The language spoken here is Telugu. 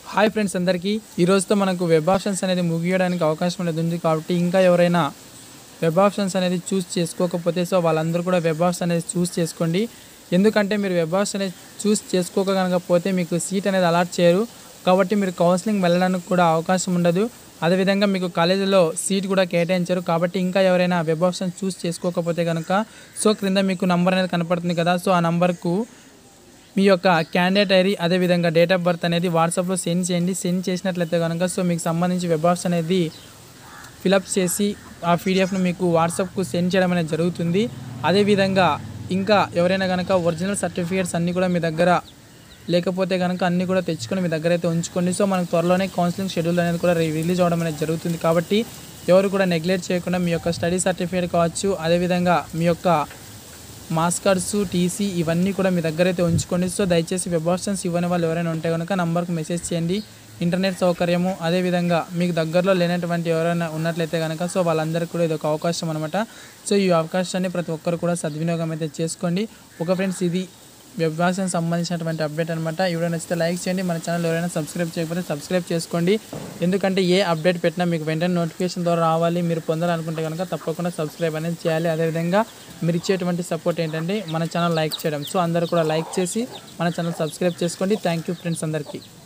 హాయ్ ఫ్రెండ్స్ అందరికీ ఈ రోజుతో మనకు వెబ్ ఆప్షన్స్ అనేది ముగియడానికి అవకాశం అనేది ఉంది కాబట్టి ఇంకా ఎవరైనా వెబ్ ఆప్షన్స్ అనేది చూస్ చేసుకోకపోతే సో వాళ్ళందరూ కూడా వెబ్ ఆప్షన్ అనేది చూస్ చేసుకోండి ఎందుకంటే మీరు వెబ్ ఆప్షన్ అనేది చూస్ చేసుకోక కనుక పోతే మీకు సీట్ అనేది అలాట్ చేయరు కాబట్టి మీరు కౌన్సిలింగ్ వెళ్ళడానికి కూడా అవకాశం ఉండదు అదేవిధంగా మీకు కాలేజీలో సీట్ కూడా కేటాయించారు కాబట్టి ఇంకా ఎవరైనా వెబ్ ఆప్షన్ చూస్ చేసుకోకపోతే కనుక సో క్రింద మీకు నంబర్ అనేది కనపడుతుంది కదా సో ఆ నంబర్కు మీ యొక్క క్యాండిడేట్ ఐడి అదేవిధంగా డేట్ ఆఫ్ బర్త్ అనేది వాట్సాప్లో సెండ్ చేయండి సెండ్ చేసినట్లయితే కనుక సో మీకు సంబంధించి వెబ్ ఆప్షన్ అనేది ఫిలప్ చేసి ఆ పీడిఎఫ్ను మీకు వాట్సాప్కు సెండ్ చేయడం అనేది జరుగుతుంది అదేవిధంగా ఇంకా ఎవరైనా కనుక ఒరిజినల్ సర్టిఫికేట్స్ అన్నీ కూడా మీ దగ్గర లేకపోతే కనుక అన్నీ కూడా తెచ్చుకొని మీ దగ్గర అయితే ఉంచుకోండి సో మనకు త్వరలోనే కౌన్సిలింగ్ షెడ్యూల్ అనేది కూడా రి- రిలీజ్ అవ్వడం అనేది జరుగుతుంది కాబట్టి ఎవరు కూడా నెగ్లెక్ట్ చేయకుండా మీ యొక్క స్టడీ సర్టిఫికేట్ కావచ్చు అదేవిధంగా మీ యొక్క మాస్ కార్డ్స్ టీసీ ఇవన్నీ కూడా మీ దగ్గర అయితే ఉంచుకోండి సో దయచేసి వెబ్ ఆప్షన్స్ ఇవ్వని వాళ్ళు ఎవరైనా ఉంటే కనుక నంబర్కి మెసేజ్ చేయండి ఇంటర్నెట్ సౌకర్యము అదేవిధంగా మీకు దగ్గరలో లేనటువంటి ఎవరైనా ఉన్నట్లయితే కనుక సో వాళ్ళందరికీ కూడా ఇది ఒక అవకాశం అనమాట సో ఈ అవకాశాన్ని ప్రతి ఒక్కరు కూడా సద్వినియోగం అయితే చేసుకోండి ఒక ఫ్రెండ్స్ ఇది వెబ్ ఆప్షన్ సంబంధించినటువంటి అప్డేట్ అనమాట వీడియో నచ్చితే లైక్ చేయండి మన ఛానల్ ఎవరైనా సబ్స్క్రైబ్ చేయకపోతే సబ్స్క్రైబ్ చేసుకోండి ఎందుకంటే ఏ అప్డేట్ పెట్టినా మీకు వెంటనే నోటిఫికేషన్ ద్వారా రావాలి మీరు పొందాలనుకుంటే కనుక తప్పకుండా సబ్స్క్రైబ్ అనేది చేయాలి అదేవిధంగా మీరు ఇచ్చేటువంటి సపోర్ట్ ఏంటంటే మన ఛానల్ లైక్ చేయడం సో అందరూ కూడా లైక్ చేసి మన ఛానల్ సబ్స్క్రైబ్ చేసుకోండి థ్యాంక్ యూ ఫ్రెండ్స్ అందరికీ